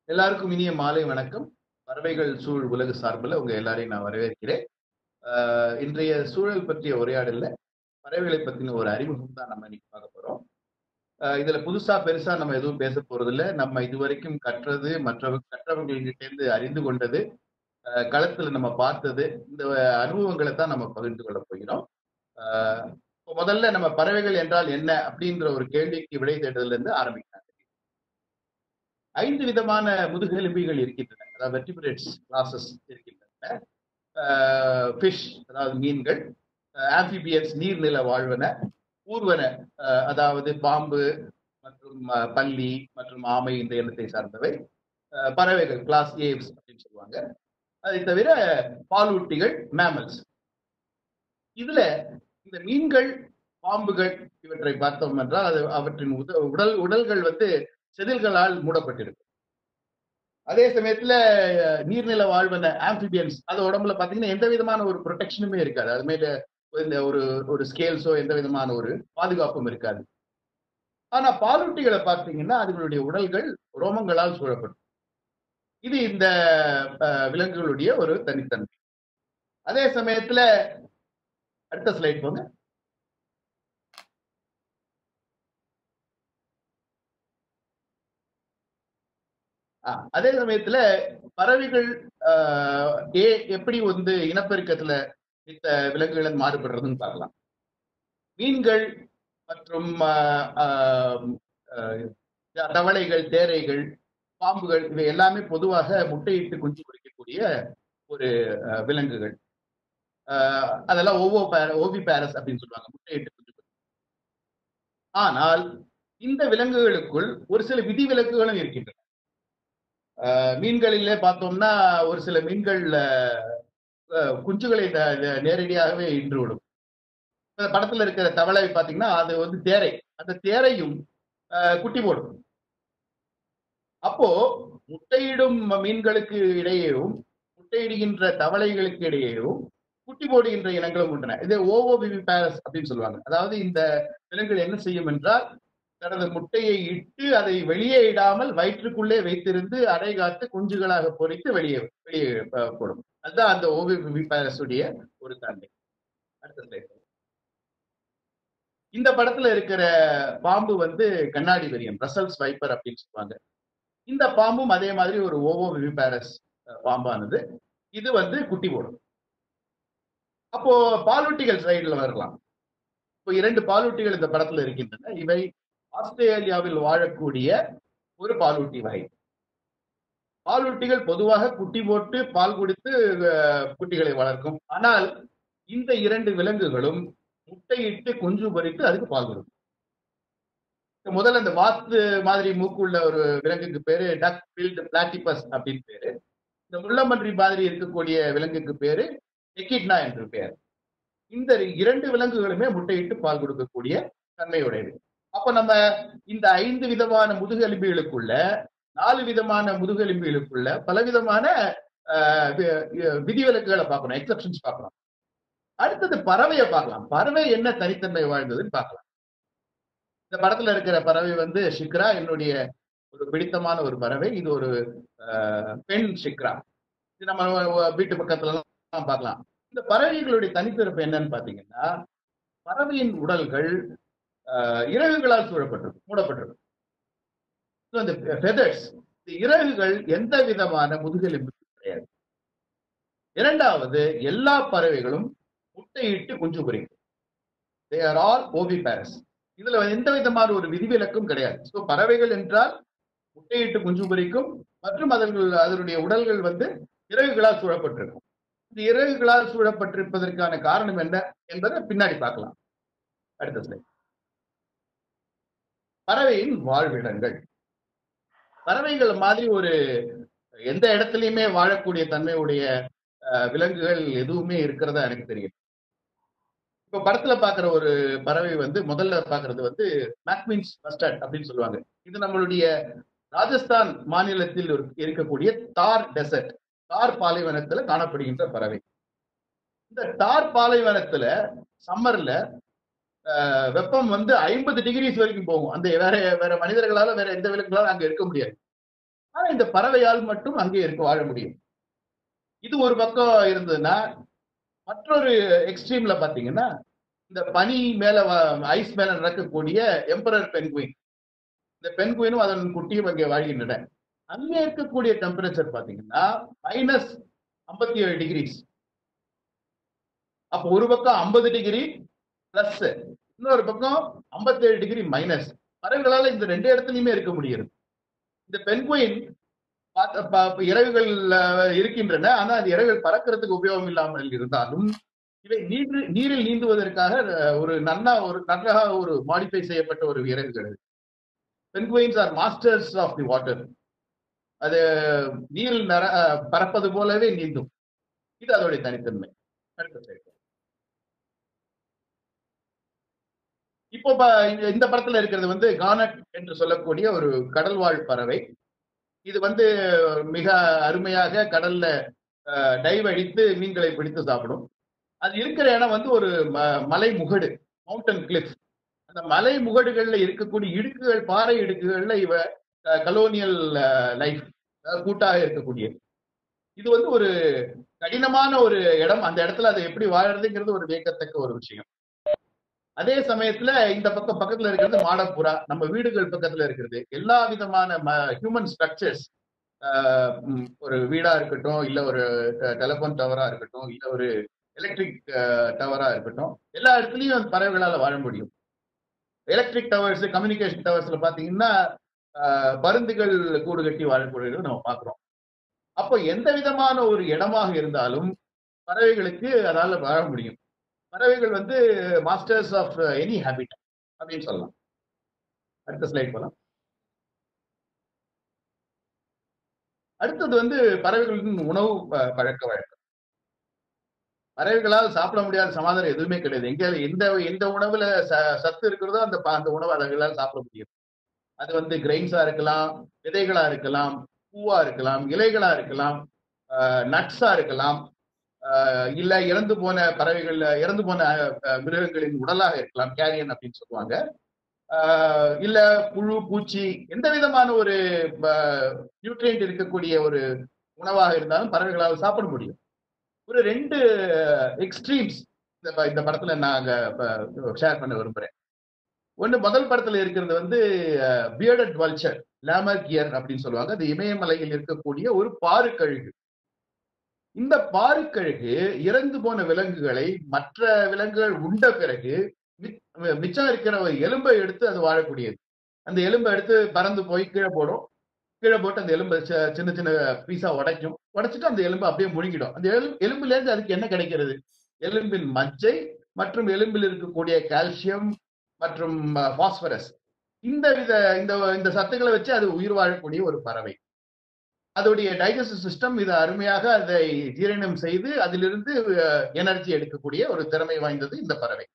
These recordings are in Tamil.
எல்லாருக்கும் இனிய மாலை வணக்கம் பறவைகள் சூழ் உலக சார்பில் உங்க எல்லாரையும் நான் வரவேற்கிறேன் ஆஹ் இன்றைய சூழல் பற்றிய உரையாடல்ல பறவைகளை பத்தின ஒரு அறிமுகம் தான் நம்ம இன்னைக்கு பார்க்க போறோம் ஆஹ் இதுல புதுசா பெருசா நம்ம எதுவும் பேச போறது இல்ல நம்ம இதுவரைக்கும் கற்றது மற்றவ கற்றவங்ககிட்ட இருந்து அறிந்து கொண்டது ஆஹ் களத்துல நம்ம பார்த்தது இந்த அனுபவங்களை தான் நம்ம பகிர்ந்து கொள்ள போகிறோம் ஆஹ் இப்போ முதல்ல நம்ம பறவைகள் என்றால் என்ன அப்படின்ற ஒரு கேள்விக்கு விடை தேடுதல்ல இருந்து ஆரம்பிக்கிறாங்க ஐந்து விதமான முதுகெலும்பிகள் இருக்கின்றன அதாவது வெர்டிபிரேட்ஸ் கிளாஸஸ் இருக்கின்றன ஃபிஷ் அதாவது மீன்கள் ஆம்பிபியன்ஸ் நீர்நில வாழ்வன ஊர்வன அஹ் அதாவது பாம்பு மற்றும் அஹ், பல்லி மற்றும் ஆமை இந்த இனத்தை சார்ந்தவை அஹ், பறவைகள் கிளாஸ் ஏவ்ஸ் அப்படின்னு சொல்லுவாங்க அதை தவிர பாலூட்டிகள் மேமல்ஸ் இதுல இந்த மீன்கள் பாம்புகள் இவற்றை பார்த்தோம் என்றால் அது அவற்றின் உத- உடல் உடல்கள் வந்து செதில்களால் மூடப்பட்டிருக்கும் அதே சமயத்துல அஹ், நீர்நில வாழ்வன ஆம்பிபியன்ஸ் அது உடம்புல பாத்தீங்கன்னா எந்த விதமான ஒரு ப்ரொடெக்ஷனுமே இருக்காது அது மேல இந்த ஒரு ஒரு ஸ்கேல்ஸோ எந்த விதமான ஒரு பாதுகாப்பும் இருக்காது ஆனா பாலூட்டிகளை பார்த்தீங்கன்னா அதுகளுடைய உடல்கள் ரோமங்களால் சூழப்படும் இது இந்த அஹ், விலங்குகளுடைய ஒரு தனித்தன்மை அதே சமயத்துல அடுத்த ஸ்லைட் போங்க ஆ, அதே சமயத்துல பறவைகள் ஆஹ், ஏ எப்படி வந்து இனப்பெருக்கத்துல மித்த விலங்குகள் மாறுபடுறதுன்னு பார்க்கலாம் மீன்கள் மற்றும் ஆஹ், ஆஹ், ஆஹ், தவளைகள் தேரைகள் பாம்புகள் இவை எல்லாமே பொதுவாக முட்டையிட்டு குஞ்சு பொரிக்கக்கூடிய ஒரு ஆஹ், விலங்குகள் ஆஹ், அதெல்லாம் ஓவோ பேர ஓவி பேரஸ் அப்படின்னு சொல்லுவாங்க முட்டையிட்டு குஞ்சு பொரிக்கும் ஆனால் இந்த விலங்குகளுக்குள் ஒரு சில விதிவிலக்குகளும் இருக்கின்றன ஆஹ் மீன்களிலே பார்த்தோம்னா ஒரு சில மீன்கள் ஆஹ், குஞ்சுகளை ந- ந- நேரடியாகவே ஈன்று விடும் இந்த படத்துல இருக்கிற தவளை பாத்தீங்கன்னா அது வந்து தேரை அந்த தேரையும் ஆஹ், குட்டி போடும் அப்போ முட்டையிடும் மீன்களுக்கு இடையேயும் முட்டையிடுகின்ற தவளைகளுக்கு இடையேயும் குட்டி போடுகின்ற இனங்களும் உண்டன இது ஓவோ விவி பேரஸ் அப்படின்னு சொல்லுவாங்க அதாவது இந்த விலங்குகள் என்ன செய்யும் என்றால் தனது முட்டையை இட்டு அதை வெளியே இடாமல் வயிற்றுக்குள்ளே வைத்திருந்து அடை காத்து குஞ்சுகளாக பொரித்து வெளியே வெளியே அஹ், போடும் அதுதான் அந்த ஓவி விவிபாரஸுடைய ஒரு தன்மை அடுத்த slide. இந்த படத்துல இருக்கிற பாம்பு வந்து கண்ணாடி வெறியம் பிரசல்ஸ் வைப்பர் அப்படின்னு சொல்லுவாங்க இந்த பாம்பும் அதே மாதிரி ஒரு ஓவோ விவிபாரஸ் பாம்பானது இது வந்து குட்டி போடும் அப்போ பாலூட்டிகள் சைடுல வரலாம் இப்போ இரண்டு பாலூட்டிகள் இந்த படத்துல இருக்கின்றன இவை ஆஸ்திரேலியாவில் வாழக்கூடிய ஒரு பாலூட்டி வகை பாலூட்டிகள் பொதுவாக குட்டி போட்டு பால் குடித்து அஹ், குட்டிகளை வளர்க்கும் ஆனால் இந்த இரண்டு விலங்குகளும் முட்டையிட்டு குஞ்சு பொரித்து அதுக்கு பால் கொடுக்கும் இப்ப முதல்ல இந்த வாத்து மாதிரி மூக்குள்ள ஒரு விலங்குக்கு பேரு டக் பில்ட் பிளாட்டிபஸ் அப்படின்னு பேரு இந்த முள்ளமன்றி மாதிரி இருக்கக்கூடிய விலங்குக்கு பேரு எக்கிட்னா என்று பெயர் இந்த இரண்டு விலங்குகளுமே முட்டையிட்டு பால் கொடுக்கக்கூடிய தன்மையுடையது அப்ப நம்ம இந்த ஐந்து விதமான முதுகெலும்பிகளுக்குள்ள நாலு விதமான முதுகெலும்பிகளுக்குள்ள பலவிதமான ஆஹ், வி- விதிவிலக்குகளை பார்க்கணும் எக்ஸப்ஷன்ஸ் பார்க்கணும் அடுத்தது பறவையை பார்க்கலாம் பறவை என்ன தனித்தன்மை வாழ்ந்ததுன்னு பார்க்கலாம் இந்த படத்துல இருக்கிற பறவை வந்து ஷிக்ரா என்னுடைய ஒரு பிடித்தமான ஒரு பறவை இது ஒரு ஆஹ், பெண் ஷிக்ரா இது நம்ம வீட்டு பக்கத்துல எல்லாம் பார்க்கலாம் இந்த பறவைகளுடைய தனிச்சிறப்பு என்னன்னு பாத்தீங்கன்னா பறவையின் உடல்கள் ஆஹ், இறகுகளால் சூழப்பட்டிருக்கும் மூடப்பட்டிருக்கும் So, இந்த feathers, இந்த இறகுகள் எந்த விதமான முதுகெலும்பு கிடையாது இரண்டாவது எல்லா பறவைகளும் முட்டையிட்டு குஞ்சு பொரிக்கும் தே ஆர் ஆல் ஓவி பேரஸ் இதுல எந்த விதமான ஒரு விதிவிலக்கும் கிடையாது ஸோ பறவைகள் என்றால் முட்டையிட்டு குஞ்சு பொரிக்கும் மற்றும் அதர்கள் அதனுடைய உடல்கள் வந்து இறகுகளால் சூழப்பட்டிருக்கும் இந்த இறகுகளால் சூழப்பட்டிருப்பதற்கான காரணம் என்ன என்பதை பின்னாடி பார்க்கலாம் அடுத்த slide. பறவையின் வாழ்விடங்கள் பறவைகள் மாதிரி ஒரு எந்த இடத்துலயுமே வாழக்கூடிய தன்மையுடைய அஹ், விலங்குகள் எதுவுமே இருக்கிறதா எனக்கு தெரியும் இப்ப படத்துல பாக்குற ஒரு பறவை வந்து முதல்ல பாக்குறது வந்து மேக்மின்ஸ் மஸ்டர்ட் அப்படின்னு சொல்லுவாங்க இது நம்மளுடைய ராஜஸ்தான் மாநிலத்தில் ஒரு- இருக்கக்கூடிய தார் டெசர்ட் தார் பாலைவனத்துல காணப்படுகின்ற பறவை இந்த தார் பாலைவனத்துல சம்மர்ல வெப்பம் வந்து ஐம்பது டிகிரிஸ் வரைக்கும் போகும் அந்த வேற வேற மனிதர்களால வேற எந்த விலங்குகளால அங்க இருக்க முடியாது ஆனா இந்த பறவையால் மட்டும் அங்கே இருக்க வாழ முடியும் இது ஒரு பக்கம் இருந்ததுன்னா மற்றொரு எக்ஸ்ட்ரீம்ல பாத்தீங்கன்னா இந்த பனி மேல ஐஸ் மேல நடக்கக்கூடிய எம்பரர் பென்குயின் இந்த பென்குயினும் அதன் குட்டியும் அங்கே வாழ்கின்றன அங்கே இருக்கக்கூடிய டெம்பரேச்சர் பாத்தீங்கன்னா மைனஸ் ஐம்பத்தி ஏழு டிகிரிஸ் அப்போ ஒரு பக்கம் ஐம்பது டிகிரி பிளஸ் இன்னொரு பக்கம் ஐம்பத்தேழு டிகிரி மைனஸ் பறவைகளால இந்த ரெண்டு இடத்துலயுமே இருக்க முடியுது இந்த பென்குயின் இறகுகள் இருக்கின்றன ஆனா அது இறகுகள் பறக்கிறதுக்கு உபயோகம் இல்லாமல் இருந்தாலும் இவை நீர் நீரில் நீந்துவதற்காக ஒரு நன்னா ஒரு நன்றாக ஒரு மாடிஃபை செய்யப்பட்ட ஒரு இறகுகள் penguins are masters of the water அது நீரில் நர பறப்பது போலவே நீந்தும் இது அதோடைய தனித்தன்மை அடுத்த இப்போ இந்த படத்துல இருக்கிறது வந்து கானட் என்று சொல்லக்கூடிய ஒரு கடல்வாழ் பறவை இது வந்து மிக அருமையாக கடல்ல டைவ் அடித்து மீன்களை பிடித்து சாப்பிடும் அது இருக்கிற இடம் வந்து ஒரு மலை முகடு மவுண்டன் கிளிஃப் அந்த மலை முகடுகள்ல இருக்கக்கூடிய இடுக்குகள் பாறை இடுக்குகள்ல இவ கலோனியல் லைஃப் கூட்டாக இருக்கக்கூடிய இது வந்து ஒரு கடினமான ஒரு இடம் அந்த இடத்துல அது எப்படி வாழறதுங்கிறது ஒரு வியக்கத்தக்க ஒரு விஷயம் அதே சமயத்துல இந்த பக்கம் பக்கத்துல இருக்கிறது மாடப்புறா நம்ம வீடுகள் பக்கத்துல இருக்கிறது எல்லா விதமான ஹியூமன் ஸ்ட்ரக்சர்ஸ் ஒரு வீடா இருக்கட்டும் இல்ல ஒரு டெலிபோன் டவரா இருக்கட்டும் இல்ல ஒரு எலக்ட்ரிக் டவரா இருக்கட்டும் எல்லா இடத்துலயும் பறவைகளால வாழ முடியும் எலக்ட்ரிக் டவர்ஸ் கம்யூனிகேஷன் டவர்ஸ்ல பாத்தீங்கன்னா பருந்துகள் கூடு கட்டி வாழக்கூடியது நம்ம பாக்குறோம் அப்போ எந்த விதமான ஒரு இடமாக இருந்தாலும் பறவைகளுக்கு அதால வாழ முடியும் பறவைகள் வந்து மாஸ்டர்ஸ் ஆஃப் எனி ஹேபிட் அப்படின்னு சொல்லலாம் அடுத்த ஸ்லைட் போலாம் அடுத்தது வந்து பறவைகளின் உணவு பழக்க வழக்கம் பறவைகளால் சாப்பிட முடியாத சமாதானம் எதுவுமே கிடையாது எங்க எந்த எந்த உணவுல சத்து இருக்கிறதோ அந்த அந்த உணவு அதுகளால் சாப்பிட முடியும் அது வந்து கிரெயின்ஸா இருக்கலாம் விதைகளா இருக்கலாம் பூவா இருக்கலாம் இலைகளா இருக்கலாம் நட்ஸா இருக்கலாம் இல்ல இறந்து போன பறவைகள் இறந்து போன மிருகங்களின் உடலாக இருக்கலாம் கேரியன் அப்படின்னு சொல்லுவாங்க இல்ல புழு பூச்சி எந்த விதமான ஒரு நியூட்ரியன்ட் இருக்கக்கூடிய ஒரு உணவாக இருந்தாலும் பறவைகளால் சாப்பிட முடியும் ஒரு ரெண்டு எக்ஸ்ட்ரீம்ஸ் இந்த படத்துல நான் ஷேர் பண்ண விரும்புறேன் ஒண்ணு முதல் படத்துல இருக்கிறது வந்து பியர்டட் வல்ச்சர் லேமர் கியர் அப்படின்னு சொல்லுவாங்க அது இமயமலையில் இருக்கக்கூடிய ஒரு பாரு கழுகு இந்த பாருக்கழுகு இறந்து போன விலங்குகளை மற்ற விலங்குகள் உண்ட பிறகு மிச்சம் இருக்கிற ஒரு எலும்பை எடுத்து அது வாழக்கூடியது அந்த எலும்பை எடுத்து பறந்து போய் கீழே போடும் கீழே போட்டு அந்த எலும்பை சின்ன சின்ன பீஸா உடைக்கும் உடைச்சிட்டு அந்த எலும்பை அப்படியே முழுங்கிடும் அந்த எலும் எலும்புல இருந்து அதுக்கு என்ன கிடைக்கிறது எலும்பின் மஜ்ஜை மற்றும் எலும்பில் இருக்கக்கூடிய கால்சியம் மற்றும் பாஸ்பரஸ் இந்த வித இந்த இந்த சத்துக்களை வச்சு அது உயிர் வாழக்கூடிய ஒரு பறவை அதோடைய டைஜஸ்டிவ் சிஸ்டம் இது அருமையாக அதை ஜீரணம் செய்து அதிலிருந்து எனர்ஜி எடுக்கக்கூடிய ஒரு திறமை வாய்ந்தது இந்த பறவை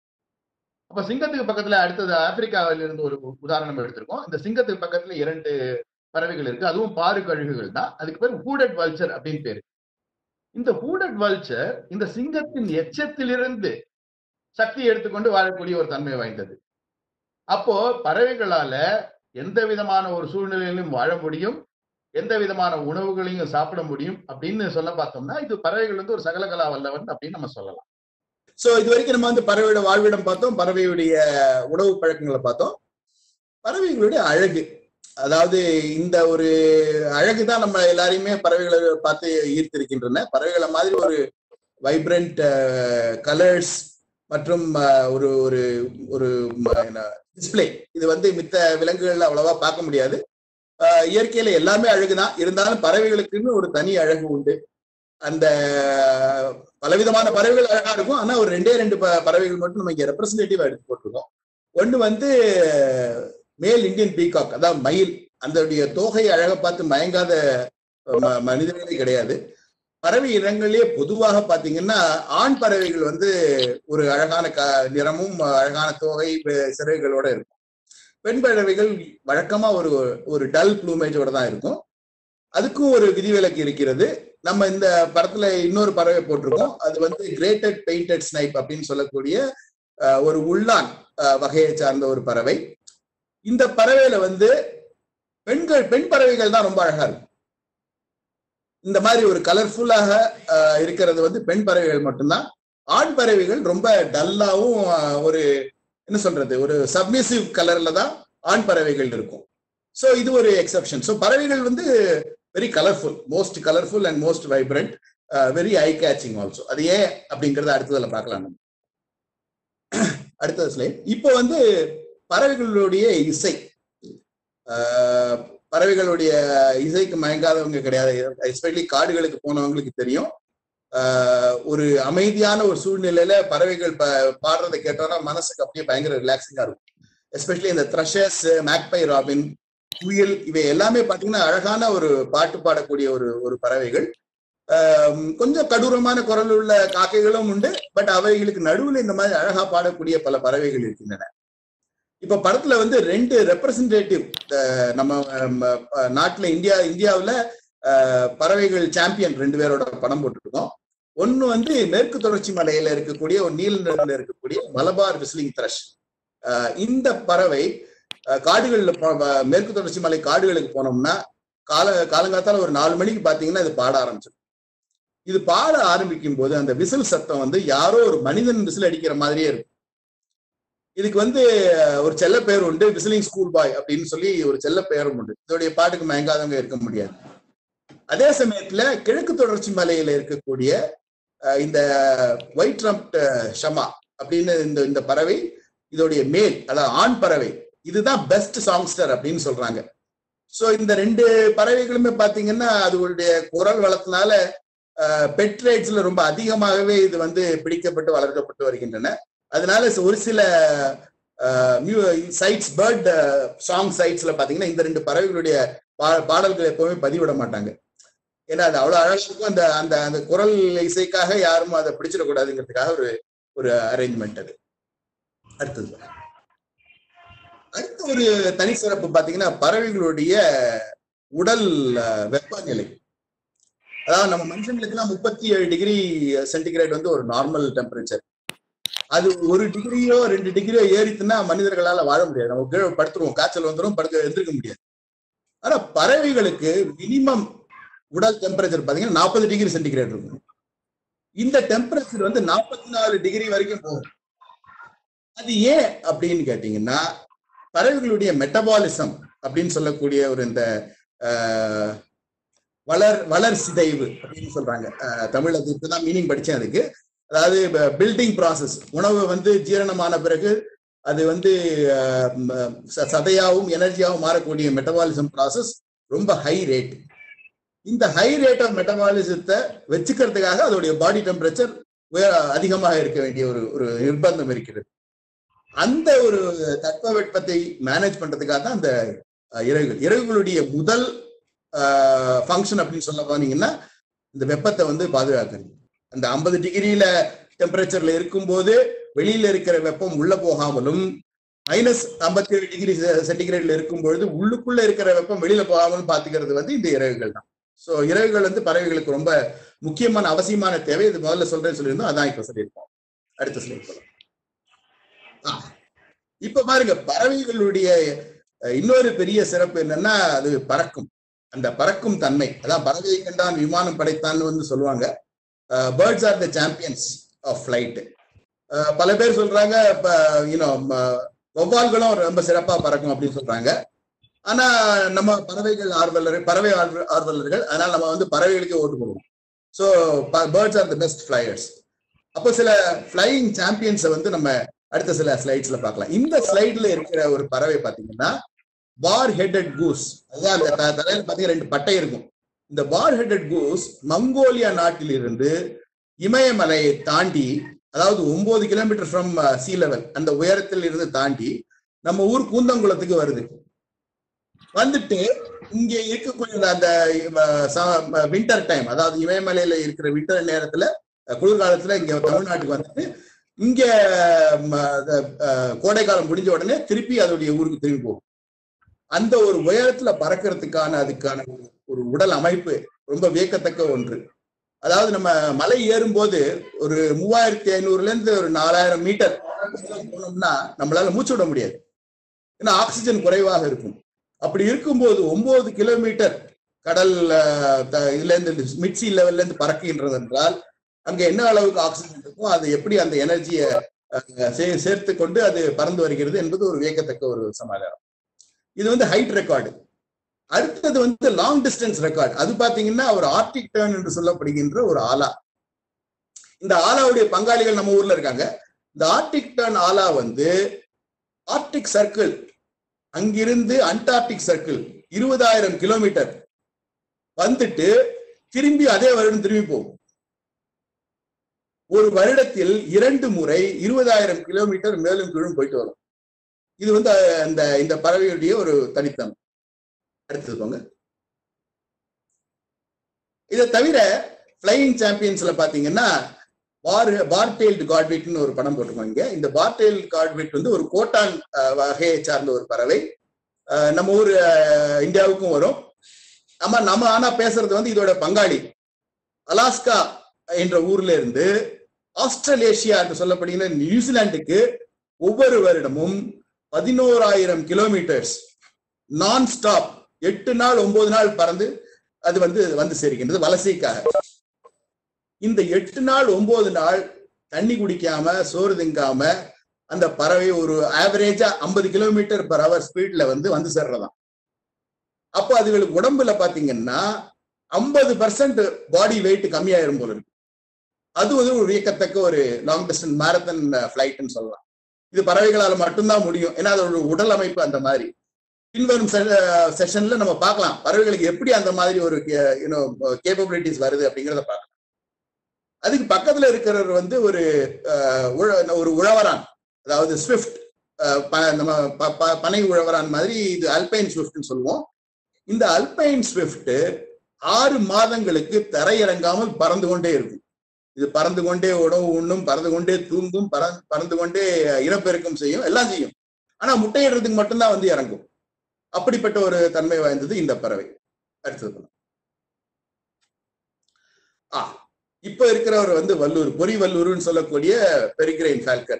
அப்ப சிங்கத்துக்கு பக்கத்துல அடுத்தது ஆப்பிரிக்காவில இருந்து ஒரு உதாரணம் எடுத்திருக்கோம் இந்த சிங்கத்துக்கு பக்கத்துல இரண்டு பறவைகள் இருக்கு அதுவும் பாரு கழுகுகள் தான் அதுக்கு பேர் ஹூடட் வல்ச்சர் அப்படின்னு பேரு இந்த ஹூடட் வல்ச்சர் இந்த சிங்கத்தின் எச்சத்திலிருந்து சக்தி எடுத்துக்கொண்டு வாழக்கூடிய ஒரு தன்மை வாய்ந்தது அப்போ பறவைகளால எந்த விதமான ஒரு சூழ்நிலையிலும் வாழ முடியும் எந்த விதமான உணவுகளையும் சாப்பிட முடியும் அப்படின்னு சொல்ல பார்த்தோம்னா இது பறவைகள் வந்து ஒரு சகலகலா வல்லவன் அப்படின்னு நம்ம சொல்லலாம் சோ இது வரைக்கும் நம்ம வந்து பறவையோட வாழ்விடம் பார்த்தோம் பறவையுடைய உணவு பழக்கங்களை பார்த்தோம் பறவைகளுடைய அழகு அதாவது இந்த ஒரு அழகு தான் நம்ம எல்லாரையுமே பறவைகளை பார்த்து ஈர்த்திருக்கின்றன பறவைகளை மாதிரி ஒரு வைப்ரண்ட் கலர்ஸ் மற்றும் ஒரு ஒரு ஒரு டிஸ்பிளே இது வந்து மித்த விலங்குகள்ல அவ்வளவா பார்க்க முடியாது இயற்கையில எல்லாமே அழகுதான் இருந்தாலும் பறவைகளுக்குன்னு ஒரு தனி அழகு உண்டு அந்த பலவிதமான பறவைகள் அழகா இருக்கும் ஆனா ஒரு ரெண்டே ரெண்டு பறவைகள் மட்டும் நம்ம இங்க ரெப்ரஸன்டேட்டிவா எடுத்து போட்டிருக்கோம் ஒண்ணு வந்து மேல் இந்தியன் பீகாக் அதாவது மயில் அதோடைய தோகை அழகை பார்த்து மயங்காத மனிதர்களே கிடையாது பறவை இனங்களிலேயே பொதுவாக பாத்தீங்கன்னா ஆண் பறவைகள் வந்து ஒரு அழகான க நிறமும் அழகான தோகை சிறகுகளோட இருக்கும் பெண் பறவைகள் வழக்கமா ஒரு ஒரு டல் ப்ளூமேஜோட தான் இருக்கும் அதுக்கும் ஒரு விதிவிலக்கு இருக்கிறது நம்ம இந்த படத்துல இன்னொரு பறவை போட்டிருக்கோம் அது வந்து கிரேட்டட் பெயிண்டட் ஸ்னைப் அப்படின்னு சொல்லக்கூடிய ஒரு உள்ளான் வகையை சார்ந்த ஒரு பறவை இந்த பறவையில வந்து பெண்கள் பெண் பறவைகள் தான் ரொம்ப அழகா இருக்கும் இந்த மாதிரி ஒரு கலர்ஃபுல்லாக இருக்கிறது வந்து பெண் பறவைகள் மட்டும்தான் ஆண் பறவைகள் ரொம்ப டல்லாவும் ஒரு என்ன சொல்றது ஒரு சப்மிசிவ் கலர்ல தான் ஆண் பறவைகள் இருக்கும் ஸோ இது ஒரு எக்ஸப்ஷன் ஸோ பறவைகள் வந்து very colourful most colourful and most vibrant very eye catching also அது ஏன் அப்படிங்கறத அடுத்ததுல பார்க்கலாம் நம்ம அடுத்தது ஸ்லைட் இப்போ வந்து பறவைகளுடைய இசை ஆஹ் பறவைகளுடைய இசைக்கு மயங்காதவங்க கிடையாது எஸ்பெஷலி காடுகளுக்கு போனவங்களுக்கு தெரியும் ஆஹ் ஒரு அமைதியான ஒரு சூழ்நிலையில பறவைகள் பாடுறதை கேட்டோம்னா மனசுக்கு அப்படியே பயங்கர ரிலாக்ஸிங்கா இருக்கும் எஸ்பெஷலி இந்த த்ரஷர்ஸ் மேக்பை ராபின் குயில் இவை எல்லாமே பாத்தீங்கன்னா அழகான ஒரு பாட்டு பாடக்கூடிய ஒரு ஒரு பறவைகள் கொஞ்சம் கடூரமான குரல் உள்ள காக்கைகளும் உண்டு பட் அவைகளுக்கு நடுவில் இந்த மாதிரி அழகா பாடக்கூடிய பல பறவைகள் இருக்கின்றன இப்ப படத்துல வந்து ரெண்டு ரெப்ரசன்டேட்டிவ் நம்ம நாட்டுல இந்தியா இந்தியாவுல பறவைகள் சாம்பியன் ரெண்டு பேரோட படம் போட்டிருக்கோம் ஒன்னு வந்து மேற்கு தொடர்ச்சி மலையில இருக்கக்கூடிய ஒரு நீல நிறத்துல இருக்கக்கூடிய மலபார் விஸ்லிங் த்ரஷ் இந்த பறவை காடுகள்ல மேற்கு தொடர்ச்சி மலை காடுகளுக்கு போனோம்னா கால காலங்காத்தால ஒரு நாலு மணிக்கு பாத்தீங்கன்னா இது பாட ஆரம்பிச்சிடும் இது பாட ஆரம்பிக்கும் போது அந்த விசில் சத்தம் வந்து யாரோ ஒரு மனிதன் விசில் அடிக்கிற மாதிரியே இருக்கும் இதுக்கு வந்து ஒரு செல்ல பெயர் உண்டு விசிலிங் ஸ்கூல் பாய் அப்படின்னு சொல்லி ஒரு செல்ல பெயரும் உண்டு இதோடைய பாட்டுக்கு மயங்காதவங்க இருக்க முடியாது அதே சமயத்துல கிழக்கு தொடர்ச்சி மலையில இருக்கக்கூடிய இந்த ஒயிட் ட்ரம்ப்ட் ஷமா அப்படின்னு இந்த இந்த பறவை இதோடைய மேல் அதாவது ஆண் பறவை இதுதான் பெஸ்ட் சாங்ஸ்டர் அப்படின்னு சொல்றாங்க சோ இந்த ரெண்டு பறவைகளுமே பாத்தீங்கன்னா அதுகளுடைய குரல் வளத்தினால பெட்ரேட்ஸ்ல ரொம்ப அதிகமாகவே இது வந்து பிடிக்கப்பட்டு வளர்க்கப்பட்டு வருகின்றன அதனால ஒரு சில சைட்ஸ் பேர்ட் சாங் சைட்ஸ்ல பாத்தீங்கன்னா இந்த ரெண்டு பறவைகளுடைய பாடல்கள் எப்பவுமே பதிவிட மாட்டாங்க ஏன்னா அது அவ்வளவு அழகா இருக்கும் அந்த அந்த அந்த குரல் இசைக்காக யாரும் அதை பிடிச்சிடக்கூடாதுங்கிறதுக்காக ஒரு ஒரு அரேஞ்ச்மெண்ட் அது அடுத்தது அடுத்த ஒரு தனி சிறப்பு பாத்தீங்கன்னா பறவைகளுடைய உடல் வெப்பநிலை அதாவது நம்ம மனுஷங்களுக்குலாம் முப்பத்தி ஏழு டிகிரி சென்டிகிரேட் வந்து ஒரு நார்மல் டெம்பரேச்சர் அது ஒரு டிகிரியோ ரெண்டு டிகிரியோ ஏறித்துன்னா மனிதர்களால வாழ முடியாது நம்ம கீழே படுத்துருவோம் காய்ச்சல் வந்துடும் படுக்க எந்திருக்க முடியாது ஆனா பறவைகளுக்கு மினிமம் உடல் டெம்பரேச்சர் பாத்தீங்கன்னா நாற்பது டிகிரி சென்டிகிரேட் இருக்கும் இந்த டெம்பரேச்சர் வந்து நாற்பத்தி நாலு டிகிரி வரைக்கும் போகும் அது ஏன் அப்படின்னு கேட்டீங்கன்னா பறவைகளுடைய மெட்டபாலிசம் அப்படின்னு சொல்லக்கூடிய ஒரு இந்த வளர் வளர் சிதைவு அப்படின்னு சொல்றாங்க தமிழ் அது இப்பதான் மீனிங் படிச்சேன் அதுக்கு அதாவது பில்டிங் ப்ராசஸ் உணவு வந்து ஜீரணமான பிறகு அது வந்து சதையாவும் எனர்ஜியாவும் மாறக்கூடிய மெட்டபாலிசம் ப்ராசஸ் ரொம்ப ஹை ரேட் இந்த ஹை ரேட் ஆஃப் மெட்டபாலிசத்தை வச்சுக்கிறதுக்காக அதோடைய பாடி டெம்பரேச்சர் அதிகமாக இருக்க வேண்டிய ஒரு ஒரு நிர்பந்தம் இருக்கிறது அந்த ஒரு தட்பவெட்பத்தை மேனேஜ் பண்றதுக்காக தான் அந்த இறகுகள் இறகுகளுடைய முதல் ஃபங்க்ஷன் அப்படின்னு சொல்ல போனீங்கன்னா இந்த வெப்பத்தை வந்து பாதுகாக்கிறது அந்த ஐம்பது டிகிரியில டெம்பரேச்சர்ல இருக்கும்போது வெளியில இருக்கிற வெப்பம் உள்ள போகாமலும் மைனஸ் ஐம்பத்தி ஏழு டிகிரி சென்டிகிரேட்ல இருக்கும் பொழுது உள்ளுக்குள்ள இருக்கிற வெப்பம் வெளியில போகாமலும் பாத்துக்கிறது வந்து இந்த இறகுகள் தான் ஸோ இறகுகள் வந்து பறவைகளுக்கு ரொம்ப முக்கியமான அவசியமான தேவை இது முதல்ல சொல்றேன்னு சொல்லியிருந்தோம் அதான் இப்ப சொல்லியிருக்கோம் அடுத்த ஸ்லைட் போலாம் இப்ப பாருங்க பறவைகளுடைய இன்னொரு பெரிய சிறப்பு என்னன்னா அது பறக்கும் அந்த பறக்கும் தன்மை அதான் பறவையை கண்டான் விமானம் படைத்தான்னு வந்து சொல்லுவாங்க birds are the champions of flight பல பேர் சொல்றாங்க யூனோ வௌவால்களும் ரொம்ப சிறப்பா பறக்கும் அப்படின்னு சொல்றாங்க ஆனா நம்ம பறவைகள் ஆர்வலர் பறவை ஆர்வலர்கள் அதனால நம்ம வந்து பறவைகளுக்கே ஓட்டு போடுவோம் so birds are the best flyers அப்போ சில ஃபிளையிங் சாம்பியன்ஸை வந்து நம்ம அடுத்த சில ஸ்லைட்ஸ்ல பார்க்கலாம் இந்த ஸ்லைட்ல இருக்கிற ஒரு பறவை பாத்தீங்கன்னா பார் ஹெட்டட் கூஸ் அதான் அந்த தலையில பாத்தீங்கன்னா ரெண்டு பட்டை இருக்கும் இந்த பார் ஹெட்டட் கூஸ் மங்கோலியா நாட்டிலிருந்து இமயமலையை தாண்டி அதாவது ஒன்பது கிலோமீட்டர் ஃப்ரம் சி லெவல் அந்த உயரத்தில் இருந்து தாண்டி நம்ம ஊர் கூந்தங்குளத்துக்கு வருது வந்துட்டு இங்க இருக்கக்கூடிய அந்த வின்டர் டைம் அதாவது இமயமலையில இருக்கிற வின்டர் நேரத்துல குளிர்காலத்துல இங்க தமிழ்நாட்டுக்கு வந்துட்டு இங்க கோடைக்காலம் முடிஞ்ச உடனே திருப்பி அதோடைய ஊருக்கு திரும்பி போகும் அந்த ஒரு உயரத்துல பறக்கிறதுக்கான அதுக்கான ஒரு உடல் அமைப்பு ரொம்ப வியக்கத்தக்க ஒன்று அதாவது நம்ம மலை ஏறும்போது ஒரு மூவாயிரத்தி ஐநூறுல இருந்து ஒரு நாலாயிரம் மீட்டர் போனோம்னா நம்மளால மூச்சு விட முடியாது ஏன்னா ஆக்சிஜன் குறைவாக இருக்கும் அப்படி இருக்கும்போது ஒன்பது கிலோமீட்டர் கடல் அஹ், த- இதுல இருந்து மிட்சி லெவல்ல இருந்து பறக்கின்றது என்றால் அங்க என்ன அளவுக்கு ஆக்சிஜன் இருக்கும் அது எப்படி அந்த எனர்ஜியை சேர்த்து கொண்டு அது பறந்து வருகிறது என்பது ஒரு வியக்கத்தக்க ஒரு சமாச்சாரம் இது வந்து ஹைட் ரெக்கார்டு அடுத்தது வந்து லாங் டிஸ்டன்ஸ் ரெக்கார்டு அது பாத்தீங்கன்னா ஒரு ஆர்டிக் டர்ன் என்று சொல்லப்படுகின்ற ஒரு ஆலா இந்த ஆலாவுடைய பங்காளிகள் நம்ம ஊர்ல இருக்காங்க இந்த ஆர்டிக் டர்ன் ஆலா வந்து ஆர்டிக் சர்க்கிள் அங்கிருந்து அண்டார்டிக் சர்க்கிள் இருபதாயிரம் கிலோமீட்டர் வந்துட்டு திரும்பி அதே வருடம் திரும்பி போகும் ஒரு வருடத்தில் இரண்டு முறை இருபதாயிரம் கிலோமீட்டர் மேலும் கீழும் போயிட்டு வரும் இது வந்து அஹ், அந்த இந்த பறவையுடைய ஒரு தனித்தம் அடுத்தது போங்க இதை தவிர ஃபிளையிங் சாம்பியன்ஸ்ல பாத்தீங்கன்னா பார் பார்டெயில்டு காட்விட்னு ஒரு படம் போட்டிருக்கோம் இங்க இந்த பார்டெயில்டு காட்விட் வந்து ஒரு கோட்டான் அஹ், வகையை சார்ந்த ஒரு பறவை அஹ், நம்ம ஊர் அஹ், இந்தியாவுக்கும் வரும் ஆமா நம்ம ஆனா பேசுறது வந்து இதோட பங்காளி அலாஸ்கா என்ற ஊர்ல இருந்து ஆஸ்திரேலேஷியா என்று சொல்லப்படுகிற நியூசிலாந்துக்கு ஒவ்வொரு வருடமும் பதினோராயிரம் கிலோமீட்டர்ஸ் நான் ஸ்டாப் எட்டு நாள் ஒன்பது நாள் பறந்து அது வந்து வந்து சேர்க்கின்றது வலசைக்காக இந்த எட்டு நாள் ஒன்பது நாள் தண்ணி குடிக்காம சோறு திங்காம அந்த பறவை ஒரு ஆவரேஜா ஐம்பது கிலோமீட்டர் பர் ஹவர் ஸ்பீட்ல வந்து வந்து சேர்றதாம் அப்போ அதுகளுக்கு உடம்புல பாத்தீங்கன்னா ஐம்பது பர்சன்ட் பாடி வெயிட் கம்மியாயிரும் போல இருக்கு அது வந்து ஒரு வியக்கத்தக்க ஒரு லாங் டிஸ்டன்ஸ் மேரத்தன் ஃபிளைட்னு சொல்லலாம் இது பறவைகளால மட்டும்தான் முடியும் ஏன்னா அதோட உடல் அமைப்பு அந்த மாதிரி பின்வரும் செஷன்ல நம்ம பார்க்கலாம் பறவைகளுக்கு எப்படி அந்த மாதிரி ஒரு கேப்பபிலிட்டிஸ் வருது அப்படிங்கிறத பார்க்கலாம் அதுக்கு பக்கத்துல இருக்கிறவர் வந்து ஒரு அஹ், உழ- ஒரு உழவரான் அதாவது ஸ்விஃப்ட் நம்ம ப- ப- பனை உழவரான் மாதிரி இது அல்பைன் ஸ்விஃப்ட்னு சொல்லுவோம் இந்த அல்பைன் ஸ்விஃப்ட் ஆறு மாதங்களுக்கு தரையிறங்காமல் பறந்து கொண்டே இருக்கும் இது பறந்து கொண்டே உணவு உண்ணும் பறந்து கொண்டே தூங்கும் பறந்து பறந்து கொண்டே இனப்பெருக்கம் செய்யும் எல்லாம் செய்யும் ஆனா முட்டையிடுறதுக்கு மட்டும்தான் வந்து இறங்கும் அப்படிப்பட்ட ஒரு தன்மை வாய்ந்தது இந்த பறவை அடுத்தது பாருங்க. ஆ இப்ப இருக்கிறவர் வந்து வல்லூர் பொறி வல்லூர்னு சொல்லக்கூடிய peregrine falcon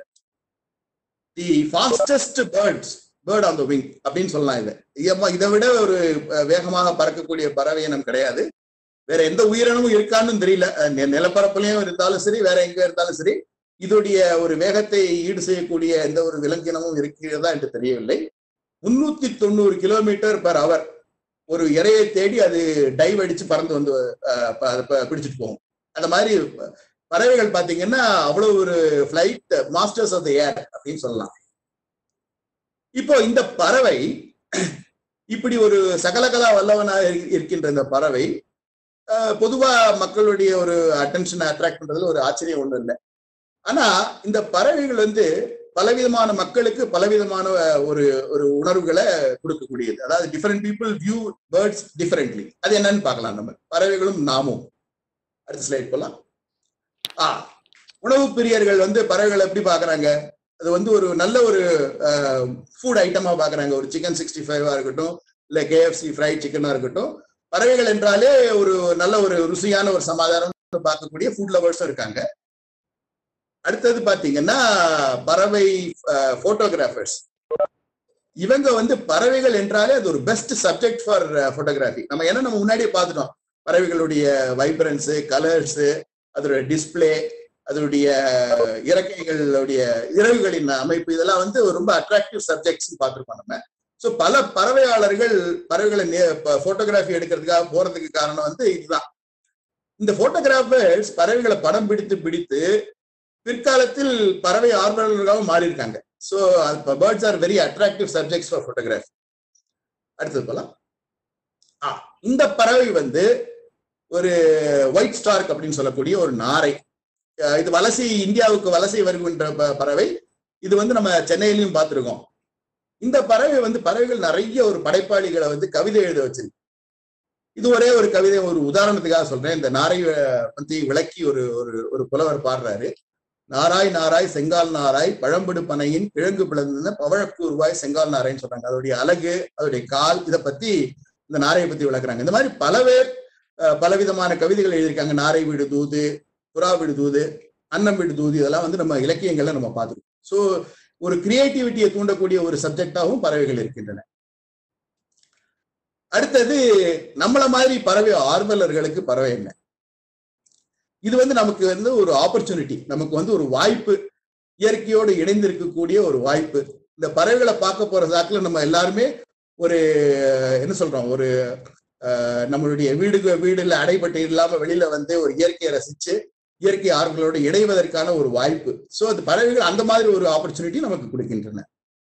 the fastest birds bird on the wing அப்படின்னு சொல்லலாம் இதை ஐயம்மா, இதை விட ஒரு அஹ், வேகமாக பறக்கக்கூடிய பறவை இனம் கிடையாது வேற எந்த உயிரினமும் இருக்கான்னு தெரியல அஹ், நி- நிலப்பரப்புலயும் இருந்தாலும் சரி வேற எங்க இருந்தாலும் சரி இதோடைய ஒரு வேகத்தை ஈடு செய்யக்கூடிய எந்த ஒரு விலங்கினமும் இருக்கிறதா என்று தெரியவில்லை முன்னூத்தி தொண்ணூறு கிலோமீட்டர் பர் அவர் ஒரு இரையை தேடி அது டைவ் அடிச்சு பறந்து வந்து அஹ், ப- அதை ப- பிடிச்சிட்டு போகும் அந்த மாதிரி ப- பறவைகள் பாத்தீங்கன்னா அவ்வளவு ஒரு flight masters of the air அப்படின்னு சொல்லலாம் இப்போ இந்த பறவை இப்படி ஒரு சகலகலா வல்லவனாக இரு- இருக்கின்ற இந்த பறவை அஹ், பொதுவா மக்களுடைய ஒரு அட்டென்ஷனை அட்ராக்ட் பண்றதுல ஒரு ஆச்சரியம் ஒண்ணும் இல்லை ஆனா இந்த பறவைகள் வந்து பலவிதமான மக்களுக்கு பலவிதமான அஹ், ஒரு ஒரு உணர்வுகளை கொடுக்கக்கூடியது அதாவது different people view birds differently அது என்னன்னு பார்க்கலாம் நம்ம பறவைகளும் நாமும் அடுத்த ஸ்லைட் போலாம் ஆ உணவு பிரியர்கள் வந்து பறவைகளை எப்படி பாக்குறாங்க அது வந்து ஒரு நல்ல ஒரு ஃபுட் ஐட்டமா பாக்குறாங்க ஒரு சிக்கன் சிக்ஸ்டி ஃபைவா இருக்கட்டும் இல்ல கேஎஃப்சி ஃப்ரைட் சிக்கனா இருக்கட்டும் பறவைகள் என்றாலே ஒரு நல்ல ஒரு ருசியான ஒரு சமாதானம் பார்க்கக்கூடிய ஃபுட் லவர்ஸும் இருக்காங்க அடுத்தது பாத்தீங்கன்னா பறவை போட்டோகிராஃபர்ஸ் இவங்க வந்து பறவைகள் என்றாலே அது ஒரு பெஸ்ட் சப்ஜெக்ட் ஃபார் போட்டோகிராஃபி நம்ம என்ன நம்ம முன்னாடியே பார்த்துட்டோம் பறவைகளுடைய வைப்ரன்ஸ் கலர்ஸ் அதோட டிஸ்ப்ளே அதோடைய இறக்கைகளுடைய இறகுகளின் அமைப்பு இதெல்லாம் வந்து ரொம்ப அட்ராக்டிவ் சப்ஜெக்ட்ஸ் பார்த்துருக்கோம் நம்ம ஸோ பல பறவையாளர்கள் பறவைகளை போட்டோகிராஃபி எடுக்கிறதுக்காக போறதுக்கு காரணம் வந்து இதுதான் இந்த போட்டோகிராஃபர்ஸ் பறவைகளை படம் பிடித்து பிடித்து பிற்காலத்தில் பறவை ஆர்வலர்களாக மாறி இருக்காங்க so birds are very attractive subjects for photography அடுத்தது போலாம் ஆ இந்த பறவை வந்து ஒரு ஒயிட் ஸ்டார்க் அப்படின்னு சொல்லக்கூடிய ஒரு நாரை அஹ் இது வலசை இந்தியாவுக்கு வலசை வருகின்ற ப- பறவை இது வந்து நம்ம சென்னையிலையும் பார்த்திருக்கோம் இந்த பறவை வந்து பறவைகள் நிறைய ஒரு படைப்பாளிகளை வந்து கவிதை எழுத வச்சிருக்கு இது ஒரே ஒரு கவிதை ஒரு உதாரணத்துக்காக சொல்றேன் இந்த நாரை அஹ், பத்தி விளக்கி ஒரு ஒரு ஒரு புலவர் பாடுறாரு நாராய் நாராய் செங்கால் நாராய் பழம்படு பனையின் கிழங்கு பிளந்த பவழக்கூறுவாய் செங்கால் நாராய்ன்னு சொல்றாங்க அதோடைய அழகு அதோடைய கால் இதை பத்தி இந்த நாரையை பத்தி விளக்குறாங்க இந்த மாதிரி பல பேர் அஹ், பலவிதமான கவிதைகள் எழுதியிருக்காங்க நாரை வீடு தூது புறா வீடு தூது அன்னம் வீடு தூது இதெல்லாம் வந்து நம்ம இலக்கியங்கள்ல நம்ம பார்த்துருக்கோம் ஸோ ஒரு கிரியேட்டிவிட்டியை தூண்டக்கூடிய ஒரு சப்ஜெக்டாகவும் பறவைகள் இருக்கின்றன அடுத்தது நம்மள மாதிரி பறவை ஆர்வலர்களுக்கு பறவை என்ன இது வந்து நமக்கு வந்து ஒரு ஆப்பர்ச்சுனிட்டி நமக்கு வந்து ஒரு வாய்ப்பு இயற்கையோடு இணைந்து இருக்கக்கூடிய ஒரு வாய்ப்பு இந்த பறவைகளை பார்க்க போற சாக்குல நம்ம எல்லாருமே ஒரு என்ன சொல்றோம் ஒரு அஹ், நம்மளுடைய வீடு வீடுல அடைபட்டு இல்லாம வெளியில வந்து ஒரு இயற்கையை ரசிச்சு இயற்கை ஆர்வங்களோடு இணைவதற்கான ஒரு வாய்ப்பு சோ அது பறவைகள் அந்த மாதிரி ஒரு ஆப்பர்ச்சுனிட்டி நமக்கு கொடுக்கின்றன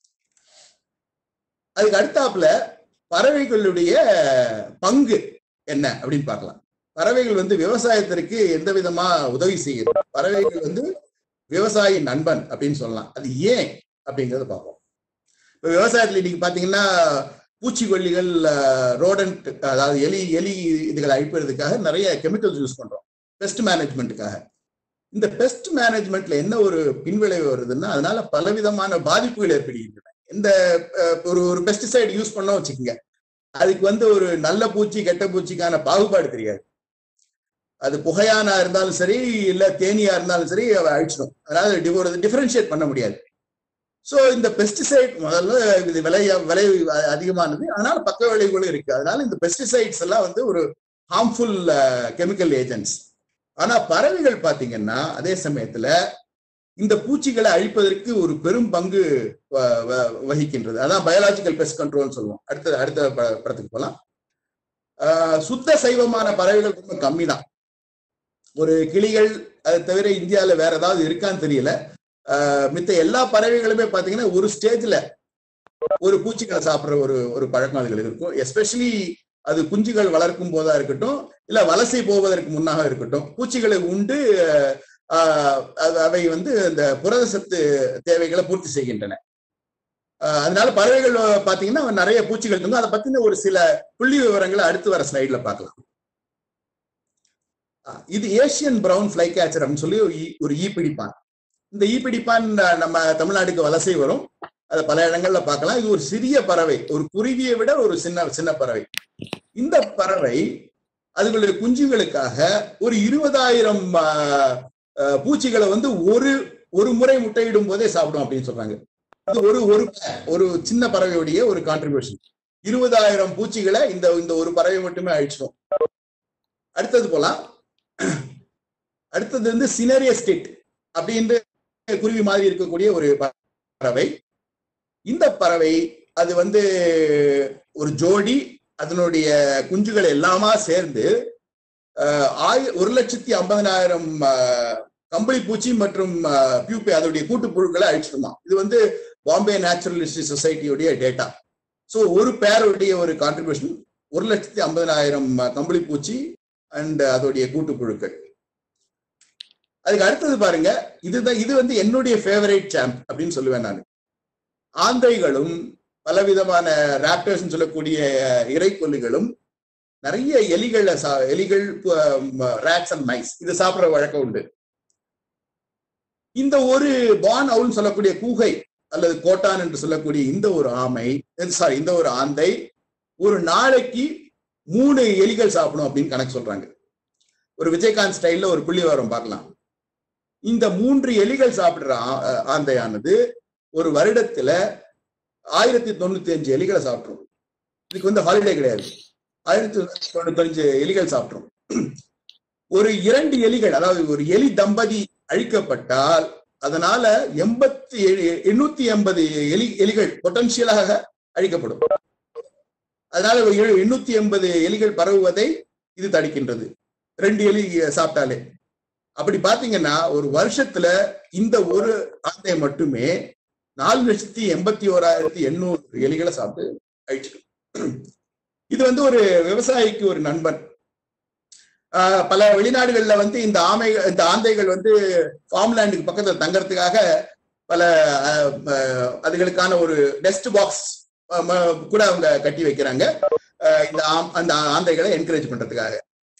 அதுக்கு அடுத்தாப்புல பறவைகளுடைய பங்கு என்ன அப்படின்னு பார்க்கலாம் பறவைகள் வந்து விவசாயத்திற்கு எந்த விதமா உதவி செய்யுது பறவைகள் வந்து விவசாயி நண்பன் அப்படின்னு சொல்லலாம் அது ஏன் அப்படிங்கறத பார்ப்போம் இப்ப விவசாயத்துல இன்னைக்கு பாத்தீங்கன்னா பூச்சிக்கொல்லிகள் ரோடன்ட் அதாவது எலி எலி இதுகளை அழிப்பதற்காக நிறைய கெமிக்கல்ஸ் யூஸ் பண்றோம் பெஸ்ட் மேனேஜ்மெண்ட்டுக்காக இந்த பெஸ்ட் மேனேஜ்மெண்ட்ல என்ன ஒரு பின்விளைவு வருதுன்னா அதனால பலவிதமான பாதிப்புகள் ஏற்படுகின்றன இந்த அஹ், ஒரு ஒரு பெஸ்டிசைடு யூஸ் பண்ணோம் வச்சுக்கோங்க அதுக்கு வந்து ஒரு நல்ல பூச்சி கெட்ட பூச்சிக்கான பாகுபாடு தெரியாது அது புகையானா இருந்தாலும் சரி இல்ல தேனியா இருந்தாலும் சரி அவ அழிச்சிடும் அதனால டி- ஒரு டிஃபரன்ஷியேட் பண்ண முடியாது சோ இந்த பெஸ்டிசைட் முதல்ல இது விலை விலை அ- அதிகமானது அதனால பக்க விளைவுகளும் இருக்கு அதனால இந்த பெஸ்டிசைட்ஸ் எல்லாம் வந்து ஒரு ஹார்ம்ஃபுல் கெமிக்கல் ஏஜென்ட்ஸ் ஆனா பறவைகள் பாத்தீங்கன்னா அதே சமயத்துல இந்த பூச்சிகளை அழிப்பதற்கு ஒரு பெரும் பங்கு வ- வ- வகிக்கின்றது அதான் பயாலாஜிக்கல் பெஸ்ட் கண்ட்ரோல் சொல்லுவோம் அடுத்த அடுத்த ப- படத்துக்கு போலாம் ஆஹ் சுத்த சைவமான பறவைகள் ரொம்ப கம்மி தான் ஒரு கிளிகள் அது தவிர இந்தியால வேற ஏதாவது இருக்கான்னு தெரியல ஆஹ் மித்த எல்லா பறவைகளுமே பாத்தீங்கன்னா ஒரு ஸ்டேஜ்ல ஒரு பூச்சிகளை சாப்பிடுற ஒரு ஒரு பழக்கம் அதுகளுக்கு இருக்கும் எஸ்பெஷலி அது குஞ்சுகள் வளர்க்கும் போதா இருக்கட்டும் இல்ல வலசை போவதற்கு முன்னாக இருக்கட்டும் பூச்சிகளை உண்டு ஆஹ் அது- அவை வந்து இந்த புரத சத்து தேவைகளை பூர்த்தி செய்கின்றன ஆஹ் அதனால பறவைகள் பாத்தீங்கன்னா நிறைய பூச்சிகள் இருக்கும் அதை பத்தின ஒரு சில புள்ளி விவரங்களை அடுத்து வர ஸ்லைட்ல பார்க்கலாம் ஆஹ் இது ஏசியன் பிரவுன் ஃபிளை கேச்சர் அப்படின்னு சொல்லி ஒரு ஈ- ஒரு ஈ பிடிப்பான் இந்த ஈ பிடிப்பான் ஆஹ் நம்ம தமிழ்நாட்டுக்கு வலசை வரும் அதை பல இடங்கள்ல பார்க்கலாம் இது ஒரு சிறிய பறவை ஒரு குருவியை விட ஒரு சின்ன சின்ன பறவை இந்த பறவை அதுகளுடைய குஞ்சுகளுக்காக ஒரு இருபதாயிரம் ஆஹ் பூச்சிகளை வந்து ஒரு ஒரு முறை முட்டையிடும் போதே சாப்பிடும் அப்படின்னு சொல்றாங்க இது ஒரு ஒரு ஒரு சின்ன பறவையுடைய ஒரு கான்ட்ரிபியூஷன் இருபதாயிரம் பூச்சிகளை இந்த இந்த ஒரு பறவை மட்டுமே அழிச்சிடும் அடுத்தது போலாம் அடுத்தது வந்து சினரிய ஸ்டேட் அப்படின்ற குருவி மாதிரி இருக்கக்கூடிய ஒரு பறவை இந்த பறவை அது வந்து ஒரு ஜோடி அதனுடைய குஞ்சுகள் எல்லாமா சேர்ந்து ஆஹ் ஆய ஒரு லட்சத்தி ஐம்பதனாயிரம் கம்பளி பூச்சி மற்றும் பியூபே அதோடைய கூட்டு புழுக்களை அழிச்சிடுமா இது வந்து பாம்பே நேச்சுரல் ஹிஸ்டரி சொசைட்டியுடைய டேட்டா ஸோ ஒரு பேருடைய ஒரு கான்ட்ரிபியூஷன் ஒரு லட்சத்தி ஐம்பதனாயிரம் கம்பளி பூச்சி அண்ட் அதோடைய கூட்டு புழுக்கள் அதுக்கு அடுத்தது பாருங்க இதுதான் இது வந்து என்னுடைய ஃபேவரட் சாம்ப் அப்படின்னு சொல்லுவேன் நான் ஆந்தைகளும் பலவிதமான ராப்டர்ஸ் சொல்லக்கூடிய இறைக்கொல்லிகளும் நிறைய எலிகளை சா- எலிகள் ரேட்ஸ் அண்ட் மைஸ் இது சாப்பிடுற வழக்கம் உண்டு இந்த ஒரு பான் அவுல் சொல்லக்கூடிய கூகை அல்லது கோட்டான் என்று சொல்லக்கூடிய இந்த ஒரு ஆமை சாரி இந்த ஒரு ஆந்தை ஒரு நாளைக்கு மூணு எலிகள் சாப்பிடும் அப்படின்னு கணக்கு சொல்றாங்க ஒரு விஜயகாந்த் ஸ்டைல்ல ஒரு புள்ளி வரும் பார்க்கலாம் இந்த மூன்று எலிகள் சாப்பிடுற ஆ- அஹ் ஆந்தையானது ஒரு வருடத்துல ஆயிரத்தி தொண்ணூத்தி அஞ்சு எலிகளை சாப்பிட்ரும் இதுக்கு வந்து ஹாலிடே கிடையாது ஆயிரத்தி தொண்ணூத்தி அஞ்சு எலிகள் சாப்பிட்ரும் ஒரு இரண்டு எலிகள் அதாவது ஒரு எலி தம்பதி அழிக்கப்பட்டால் அதனால எண்பத்தி எண்ணூத்தி எண்பது எலி எலிகள் பொட்டன்சியலாக அழிக்கப்படும் அதனால ஒரு எழு- எண்ணூத்தி எண்பது எலிகள் பரவுவதை இது தடுக்கின்றது ரெண்டு எலி சாப்பிட்டாலே அப்படி பாத்தீங்கன்னா ஒரு வருஷத்துல இந்த ஒரு ஆந்தை மட்டுமே நாலு லட்சத்தி எண்பத்தி ஓராயிரத்தி எண்ணூறு எலிகளை சாப்பிட்டு அழிச்சிடும் இது வந்து ஒரு விவசாயிக்கு ஒரு நண்பன் ஆஹ் பல வெளிநாடுகள்ல வந்து இந்த ஆமை இந்த ஆந்தைகள் வந்து ஃபார்ம்லேண்டுக்கு பக்கத்துல தங்கறதுக்காக பல ஆஹ், ஆஹ், அதுகளுக்கான ஒரு நெஸ்ட் பாக்ஸ் கூட அவங்க கட்டி வைக்கிறாங்க ஆஹ் இந்த ஆம்- அந்த ஆந்தைகளை என்கரேஜ் பண்றதுக்காக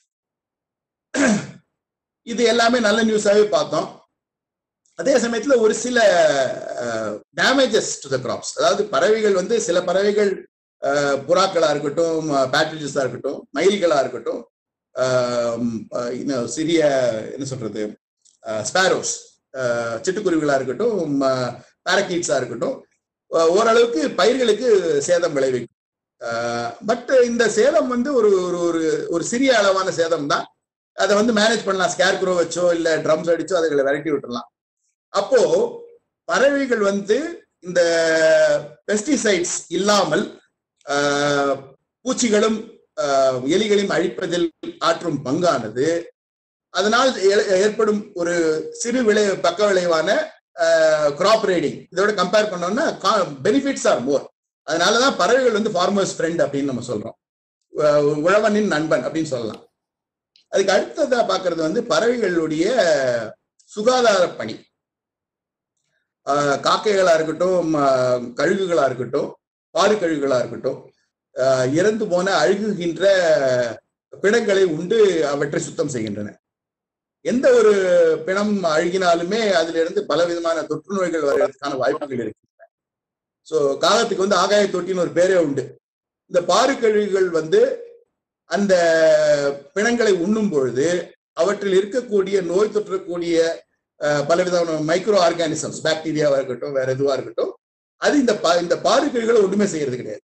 இது எல்லாமே நல்ல நியூஸாவே பார்த்தோம் அதே சமயத்துல ஒரு சில டேமேஜஸ் டு த கிராப்ஸ் அதாவது பறவைகள் வந்து சில பறவைகள் ஆஹ், புறாக்களா இருக்கட்டும் பேட்ரிஜஸா இருக்கட்டும் மயில்களா இருக்கட்டும் ஆஹ், ஆஹ், இன்னும் சிறிய என்ன சொல்றது ஸ்பேரோஸ் சிட்டுக்குருவிகளா இருக்கட்டும் பேரக்கீட்ஸா இருக்கட்டும் ஆஹ், ஓரளவுக்கு பயிர்களுக்கு சேதம் விளைவிக்கும் பட் இந்த சேதம் வந்து ஒரு ஒரு ஒரு ஒரு சிறிய அளவான சேதம் தான் அதை வந்து மேனேஜ் பண்ணலாம் ஸ்கேர் குரோ வச்சோ இல்ல ட்ரம்ஸ் அடிச்சோ அதுகளை விரட்டி விட்டுறலாம் அப்போ பறவைகள் வந்து இந்த பெஸ்டிசைட்ஸ் இல்லாமல் ஆஹ், பூச்சிகளும் ஆஹ், எலிகளையும் அழிப்பதில் ஆற்றும் பங்கானது அதனால் ஏ- ஏற்படும் ஒரு சிறு விளை பக்க விளைவான கிராப் ரேடிங் இதோட கம்பேர் பண்ணோம்னா பெனிஃபிட்ஸ் ஆர் மோர் அதனாலதான் பறவைகள் வந்து ஃபார்மர்ஸ் ஃப்ரெண்ட் அப்படின்னு நம்ம சொல்றோம் உ- உழவனின் நண்பன் அப்படின்னு சொல்லலாம் அதுக்கு அடுத்ததா பாக்குறது வந்து பறவைகளுடைய சுகாதார பணி ஆஹ் காக்கைகளா இருக்கட்டும் ஆஹ் கழுகுகளா இருக்கட்டும் பாரு கழுகுகளா இருக்கட்டும் ஆஹ் இறந்து போன அழுகுகின்ற பிணங்களை உண்டு அவற்றை சுத்தம் செய்கின்றன எந்த ஒரு பிணம் அழுகினாலுமே அதுல இருந்து பல விதமான தொற்று நோய்கள் வர்றதுக்கான வாய்ப்புகள் இருக்கின்றன சோ காகத்துக்கு வந்து ஆகாய தொட்டின்னு ஒரு பேரே உண்டு இந்த பாரு கழுகுகள் வந்து அந்த பிணங்களை உண்ணும் பொழுது அவற்றில் இருக்கக்கூடிய நோய் தொற்றக்கூடிய அஹ், பலவிதமான மைக்ரோ ஆர்கானிசம்ஸ் பாக்டீரியாவா இருக்கட்டும் வேற எதுவா இருக்கட்டும் அது இந்த பா- இந்த பாருக்கழிகளை ஒண்ணுமே செய்யறது கிடையாது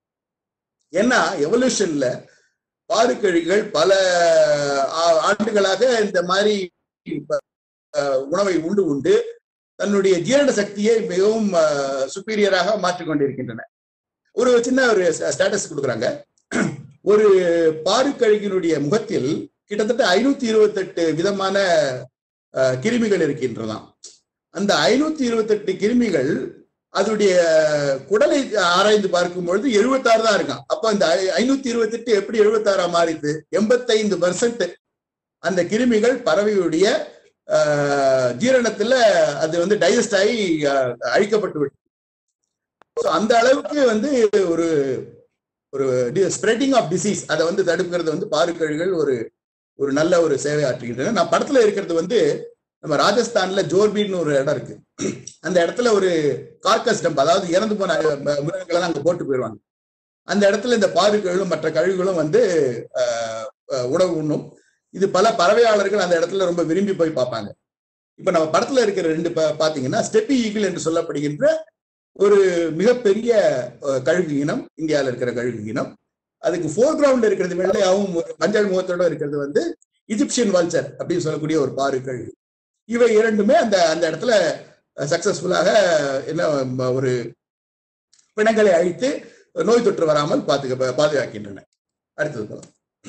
ஏன்னா எவல்யூஷன்ல பாருக்கழிகள் பல ஆ- ஆண்டுகளாக இந்த மாதிரி அஹ், உணவை உண்டு உண்டு தன்னுடைய ஜீரண சக்தியை மிகவும் சுப்பீரியராக மாற்றிக் கொண்டிருக்கின்றன ஒரு சின்ன ஒரு ஸ்டேட்டஸ் கொடுக்குறாங்க ஒரு பாருக்கழுகினுடைய முகத்தில் கிட்டத்தட்ட ஐநூத்தி இருபத்தெட்டு விதமான அஹ், கிருமிகள் இருக்கின்றதாம் அந்த ஐநூத்தி இருபத்தெட்டு கிருமிகள் அதனுடைய குடலை ஆராய்ந்து பார்க்கும் பொழுது எழுபத்தாறு தான் இருக்கான் அப்ப அந்த ஐநூத்தி இருபத்தெட்டு எப்படி எழுபத்தாறா மாறிது எண்பத்தைந்து பர்சன்ட் அந்த கிருமிகள் பறவையுடைய அஹ், ஜீரணத்துல அது வந்து டைஜஸ்ட் ஆகி அஹ், அழிக்கப்பட்டு விட்டு So, அந்த அளவுக்கு வந்து ஒரு ஒரு ஸ்ப்ரெட்டிங் ஆஃப் டிசீஸ் அதை வந்து தடுக்கிறது வந்து பாருக்கழுகள் ஒரு ஒரு நல்ல ஒரு சேவை ஆற்றுகின்றன நான் படத்துல இருக்கிறது வந்து நம்ம ராஜஸ்தான்ல ஜோர்பீட்னு ஒரு இடம் இருக்கு அந்த இடத்துல ஒரு கார்கஸ் டம்ப் அதாவது இறந்து போன அஹ், மிருகங்களை எல்லாம் அங்க போட்டு போயிடுவாங்க அந்த இடத்துல இந்த பாருக்கழும் மற்ற கழுகுகளும் வந்து அஹ், அஹ், உணவு உண்ணும் இது பல பறவையாளர்கள் அந்த இடத்துல ரொம்ப விரும்பி போய் பார்ப்பாங்க இப்ப நம்ம படத்துல இருக்கிற ரெண்டு பா- பாத்தீங்கன்னா ஸ்டெப்பி ஈகிள் என்று சொல்லப்படுகின்ற ஒரு மிகப்பெரிய அஹ், கழுகு இனம் இந்தியாவில் இருக்கிற கழுகு இனம் அதுக்கு ஃபோர் கிரவுண்ட்ல இருக்கிறது வெள்ளையாவும் ஒரு மஞ்சள் முகத்தோட இருக்கிறது வந்து இஜிப்சியன் வால்ச்சர் அப்படின்னு சொல்லக்கூடிய ஒரு பாரு கழுகு இவை இரண்டுமே அந்த அந்த இடத்துல சக்சஸ்ஃபுல்லாக என்ன ம, ஒரு பிணங்களை அழித்து நோய் தொற்று வராமல் பாதுகா பாதுகாக்கின்றன அடுத்தது போலாம்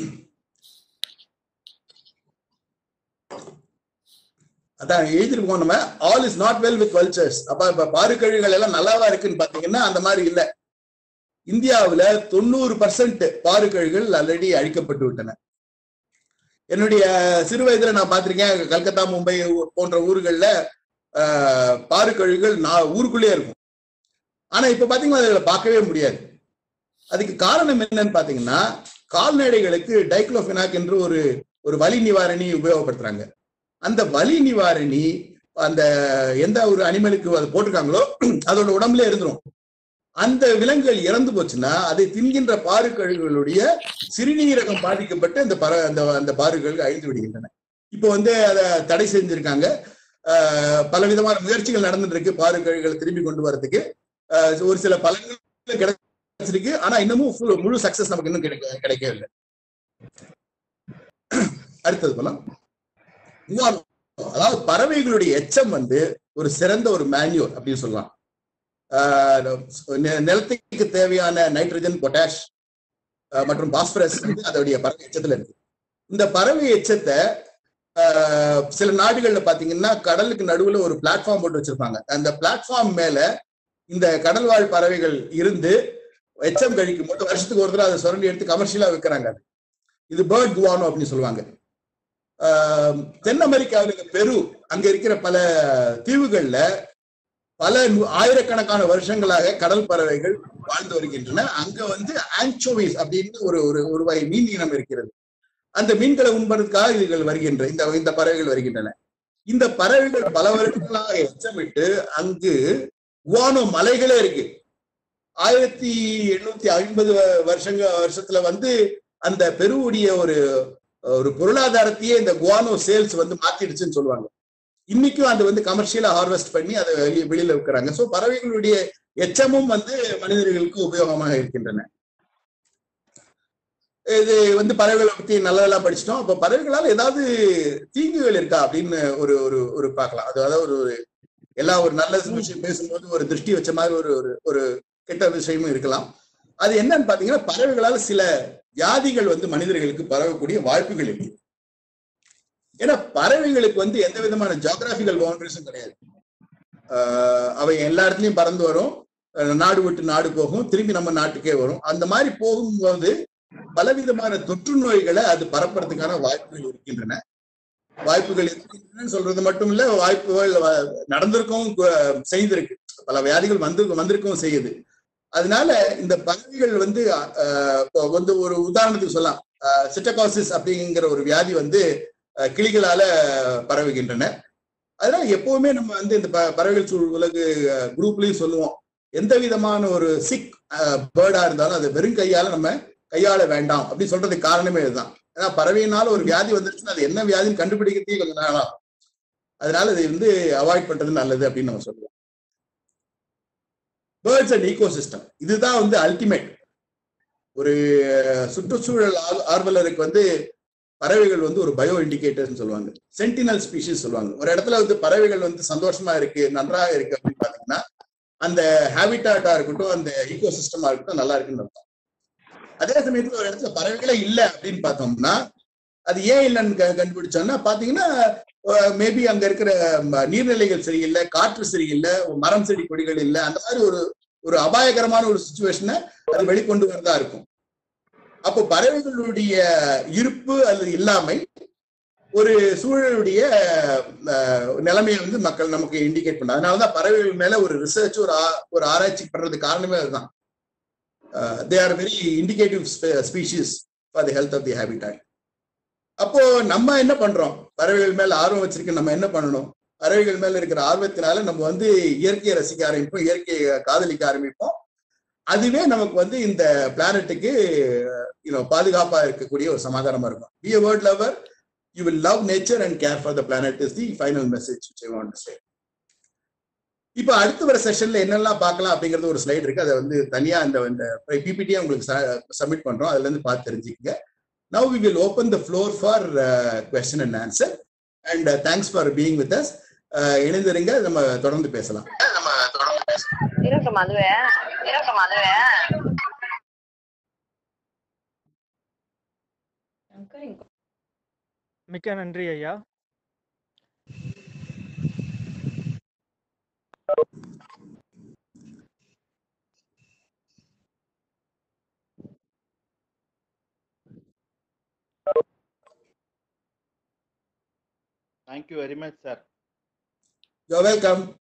அதான் எழுதிருக்கோம் நம்ம all is not well with vultures அப்ப இப்ப பாருக்கழிகள் எல்லாம் நல்லாவா இருக்குன்னு பாத்தீங்கன்னா அந்த மாதிரி இல்ல இந்தியாவுல தொண்ணூறு பர்சன்ட் பாருக்கழிகள் ஆல்ரெடி அழிக்கப்பட்டு விட்டன என்னுடைய சிறு வயதுல நான் பார்த்திருக்கேன் கல்கத்தா மும்பை போன்ற ஊர்கள்ல ஆஹ், பாருக்கழிகள் நான் ஊருக்குள்ளேயே இருக்கும் ஆனா இப்ப பாத்தீங்கன்னா அதுல பார்க்கவே முடியாது அதுக்கு காரணம் என்னன்னு பாத்தீங்கன்னா கால்நடைகளுக்கு டைக்ளோஃபினாக் என்று ஒரு ஒரு வலி நிவாரணி உபயோகப்படுத்துறாங்க அந்த வலி நிவாரணி அந்த எந்த ஒரு அனிமலுக்கு அது போட்டிருக்காங்களோ அதோட உடம்புல இருந்துரும் அந்த விலங்குகள் இறந்து போச்சுன்னா அதை தின்கின்ற பாருக்கழுகுகளுடைய சிறுநீரகம் பாதிக்கப்பட்டு அந்த பற அந்த அந்த பாருகள் அழிந்து விடுகின்றன இப்போ வந்து அதை தடை செஞ்சிருக்காங்க ஆஹ் பல விதமான முயற்சிகள் நடந்துட்டு இருக்கு பாருக்கழுகளை திரும்பி கொண்டு வரதுக்கு ஆஹ் ஒரு சில பலன்கள் கிடைச்சிருக்கு ஆனா இன்னமும் full- முழு சக்சஸ் நமக்கு இன்னும் கிடைக்க கிடைக்கவே இல்லை அடுத்தது போலாம் மூவாவது, அதாவது பறவைகளுடைய எச்சம் வந்து ஒரு சிறந்த ஒரு மேன்யூர் அப்படின்னு சொல்லலாம் ஆஹ் நி- நிலத்துக்கு தேவையான நைட்ரஜன் பொட்டாஷ் மற்றும் பாஸ்பரஸ் வந்து அதோடைய பறவை எச்சத்துல இருக்கு இந்த பறவை எச்சத்தை ஆஹ் சில நாடுகள்ல பாத்தீங்கன்னா கடலுக்கு நடுவுல ஒரு பிளாட்ஃபார்ம் போட்டு வச்சிருப்பாங்க அந்த பிளாட்ஃபார்ம் மேல இந்த கடல் வாழ் பறவைகள் இருந்து எச்சம் கழிக்கும் போது வருஷத்துக்கு ஒரு தடவை அதை சுரண்டி எடுத்து கமர்ஷியலா விற்கிறாங்க அது இது பேர்ட் குவானோ அப்படின்னு சொல்லுவாங்க ஆஹ் தென் அமெரிக்காவில் இருக்க பெரு அங்க இருக்கிற பல தீவுகள்ல பல நூ- ஆயிரக்கணக்கான வருஷங்களாக கடல் பறவைகள் வாழ்ந்து வருகின்றன அங்க வந்து ஆன்சோவிஸ் அப்படின்னு ஒரு ஒரு ஒரு வகை மீன் இனம் இருக்கிறது அந்த மீன்களை உண்பதற்காக இதுகள் வருகின்ற இந்த இந்த பறவைகள் வருகின்றன இந்த பறவைகள் பல வருடங்களாக எச்சமிட்டு அங்கு குவானோ மலைகளே இருக்கு ஆயிரத்தி எண்ணூத்தி ஐம்பது வருஷங்க வருஷத்துல வந்து அந்த பெருவுடைய ஒரு ஒரு பொருளாதாரத்தையே இந்த குவானோ சேல்ஸ் வந்து மாத்திடுச்சுன்னு சொல்லுவாங்க இன்னைக்கும் அது வந்து கமர்ஷியலா ஹார்வெஸ்ட் பண்ணி அதை வெளியே வெளியில விற்கிறாங்க சோ பறவைகளுடைய எச்சமும் வந்து மனிதர்களுக்கு உபயோகமாக இருக்கின்றன இது வந்து பறவைகளை பத்தி நல்லதெல்லாம் படிச்சிட்டோம் அப்ப பறவைகளால ஏதாவது தீங்குகள் இருக்கா அப்படின்னு ஒரு ஒரு ஒரு பார்க்கலாம் அது அதாவது ஒரு ஒரு எல்லா ஒரு நல்ல விஷயம் பேசும்போது ஒரு திருஷ்டி வச்ச மாதிரி ஒரு ஒரு ஒரு கெட்ட விஷயமும் இருக்கலாம் அது என்னன்னு பாத்தீங்கன்னா பறவைகளால சில வியாதிகள் வந்து மனிதர்களுக்கு பரவக்கூடிய வாய்ப்புகள் இருக்கு ஏன்னா பறவைகளுக்கு வந்து எந்த விதமான ஜியாகிராபிக்கல் பவுண்டரிஸும் கிடையாது ஆஹ் அவை எல்லா இடத்துலயும் பறந்து வரும் அஹ் நாடு விட்டு நாடு போகும் திரும்பி நம்ம நாட்டுக்கே வரும் அந்த மாதிரி போகும்போது பலவிதமான தொற்று நோய்களை அது பரப்புறதுக்கான வாய்ப்புகள் இருக்கின்றன வாய்ப்புகள் இருக்கின்றன சொல்றது மட்டும் இல்ல வாய்ப்புகள் வ- நடந்திருக்கவும் கு- செய்திருக்கு பல வியாதிகள் வந்து வந்திருக்கவும் செய்யுது அதனால இந்த பறவைகள் வந்து அஹ், இப்போ வந்து ஒரு உதாரணத்துக்கு சொல்லலாம் சிட்டகாசிஸ் அப்படிங்கிற ஒரு வியாதி வந்து அஹ், கிளிகளால பரவுகின்றன அதனால எப்பவுமே நம்ம வந்து இந்த ப- பறவைகள் சூழ் உலகு குரூப்லயும் சொல்லுவோம் எந்த விதமான ஒரு சிக் பேர்டா இருந்தாலும் அதை வெறும் கையால நம்ம கையாள வேண்டாம் அப்படின்னு சொல்றதுக்கு காரணமே இதுதான் ஏன்னா பறவையினால ஒரு வியாதி வந்துருச்சுன்னா அது என்ன வியாதின்னு கண்டுபிடிக்கிறதே கொஞ்சம் நாளாம் அதனால இதை வந்து அவாய்ட் பண்றது நல்லது அப்படின்னு நம்ம சொல்லுவோம் பேர்ட்ஸ் அண்ட் ஈகோ சிஸ்டம் இதுதான் வந்து அல்டிமேட் ஒரு சுற்றுச்சூழல் ஆர்- ஆர்வலருக்கு வந்து பறவைகள் வந்து ஒரு பயோ இண்டிகேட்டர்னு சொல்லுவாங்க சென்டினல் ஸ்பீஷிஸ் சொல்லுவாங்க ஒரு இடத்துல வந்து பறவைகள் வந்து சந்தோஷமா இருக்கு நன்றாக இருக்கு அப்படின்னு பாத்தீங்கன்னா அந்த ஹேபிட்டாட்டா இருக்கட்டும் அந்த ஈகோ சிஸ்டமா இருக்கட்டும் நல்லா இருக்குன்னு அர்த்தம் அதே சமயத்துல ஒரு இடத்துல பறவைகளே இல்ல அப்படின்னு பார்த்தோம்னா அது ஏன் இல்லைன்னு க- கண்டுபிடிச்சோம்னா பாத்தீங்கன்னா மேபி அங்க இருக்கிற ம- நீர்நிலைகள் சரியில்லை காற்று சரியில்லை மரம் செடி கொடிகள் இல்லை அந்த மாதிரி ஒரு ஒரு அபாயகரமான ஒரு சுச்சுவேஷனை அது வெளிக்கொண்டு வரதா இருக்கும் அப்போ பறவைகளுடைய இருப்பு அல்லது இல்லாமை ஒரு சூழலுடைய அஹ், நிலைமையை வந்து மக்கள் நமக்கு இண்டிகேட் பண்ண அதனாலதான் பறவைகள் மேல ஒரு ரிசர்ச் ஒரு ஆ- ஒரு ஆராய்ச்சி பண்றதுக்கு காரணமே அதுதான் they are very indicative species for the health of the habitat அப்போ நம்ம என்ன பண்றோம் பறவைகள் மேல ஆர்வம் வச்சிருக்க நம்ம என்ன பண்ணணும் பறவைகள் மேல இருக்கிற ஆர்வத்தினால நம்ம வந்து இயற்கையை ரசிக்க ஆரம்பிப்போம் இயற்கையை காதலிக்க ஆரம்பிப்போம் அதுவே நமக்கு வந்து இந்த பிளானட்டுக்கு பாதுகாப்பா இருக்கக்கூடிய ஒரு சமாதானமா இருக்கும் be a bird lover you will love nature and care for the planet is the final message which I want to say இப்போ அடுத்து வர செஷன்ல என்னெல்லாம் பார்க்கலாம் அப்படிங்கிறது ஒரு ஸ்லைட் இருக்கு அதை வந்து தனியா அந்த இந்த பிபிடியா உங்களுக்கு சப்மிட் பண்றோம் அதுல இருந்து பார்த்து தெரிஞ்சுக்கங்க now we will open the floor for question and answer and thanks for being with us இணைந்திருங்க நம்ம தொடர்ந்து பேசலாம் நம்ம தொடர்ந்து பேசலாம் இருக்கட்டும் அதுவே இருக்கட்டும் அதுவே மிக்க நன்றி ஐயா thank you very much sir you welcome